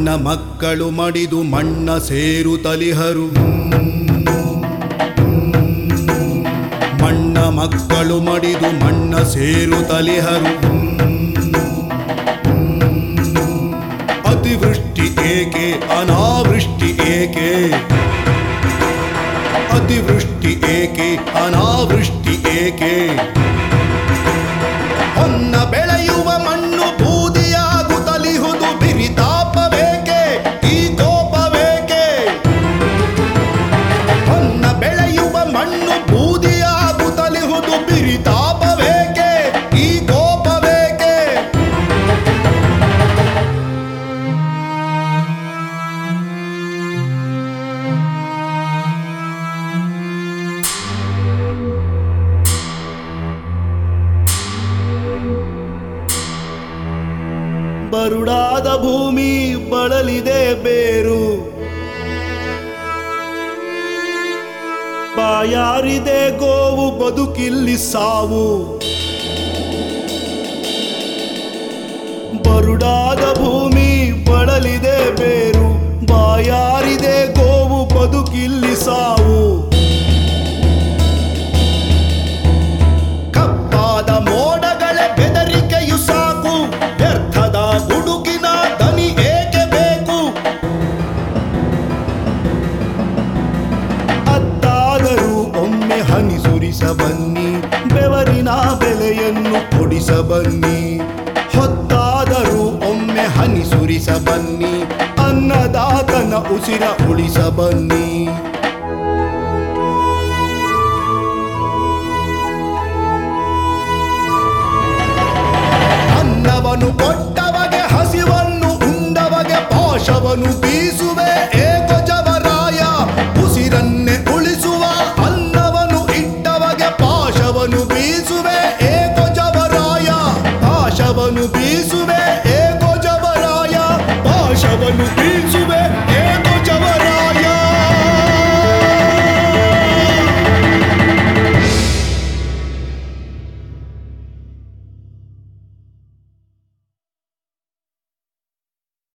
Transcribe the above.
ಮಣ್ಣ ಮಕ್ಕಳು ಮಡಿದು ಮಣ್ಣ ಸೇರು ತಲಿಹರು ಮಣ್ಣ ಮಕ್ಕಳು ಮಡಿದು ಮಣ್ಣ ಸೇರು ತಲಿಹರು ಅತಿವೃಷ್ಟಿ ಏಕೆ ಅನಾವೃಷ್ಟಿ ಏಕೆ ಅತಿವೃಷ್ಟಿ ಏಕೆ ಅನಾವೃಷ್ಟಿ ಏಕೆ ಹೊನ್ನ ಬೆಳೆಯುವ ಮಣ್ಣು ಬೂದಿಯಾಗುತ್ತಲಿಹುದು ಬಿರಿತಾಪವೇಕೆ ಈ ಕೋಪವೇಕೆ ಹೊನ್ನ ಬೆಳೆಯುವ ಮಣ್ಣು ಬೂದಿಯಾಗುತ್ತಲಿಹುದು ಬಿರಿತಾಪವೇಕೆ ಈ ಕೋಪವೇಕೆ ಬರುಡಾದ ಭೂಮಿ ಬಳಲಿದೆ ಬೇರು ಬಾಯಾರಿದೆ ಗೋವು ಬದುಕಿಲ್ಲಿ ಸಾವು ಬರುಡಾದ ಭೂಮಿ ಬಳಲಿದೆ ಬೇರು ಬಾಯಾರಿದೆ ಗೋವು ಬದುಕಿಲ್ಲಿ ಸಾವು ಕಪ್ಪಾದ ಮೋಡಗಳ ಬೆದರಿಕೆಯು ಸಾಕು ವ್ಯರ್ಥದ ಗುಡುಗಿನ ದನಿ ಏಕೆ ಬೇಕು ಅತ್ತಾದರೂ ಒಮ್ಮೆ ಹನಿ ಸುರಿಸ ಬನ್ನಿ ಬೆವರಿನ ಬೆಲೆಯನ್ನು ಕೊಡಿಸ ಬನ್ನಿ ಹೊತ್ತಾದರೂ ಒಮ್ಮೆ ಹನಿ ಸುರಿಸ ಬನ್ನಿ ಅನ್ನದಾತನ ಉಸಿರ ಉಳಿಸ ಬನ್ನಿ ಅನ್ನವನ್ನು ಕೊಟ್ಟವಗೆ ಹಸಿವನ್ನು ಉಂಡವಗೆ ಪಾಶವನ್ನು ಬೀಸುವೆ ಏಕೋ ಜವರಾಯ ಉಸಿರನ್ನೇ ಉಳಿಸುವ ಅನ್ನವನ್ನು ಇಟ್ಟವಗೆ ಪಾಶವನ್ನು ಬೀಸುವೆ ಏಕೋ ಜವರಾಯ ಪಾಶವನ್ನು ಬೀಸುವೆ ಏಕೋ ಜವರಾಯ ಪಾಶವನ್ನು ಬೀ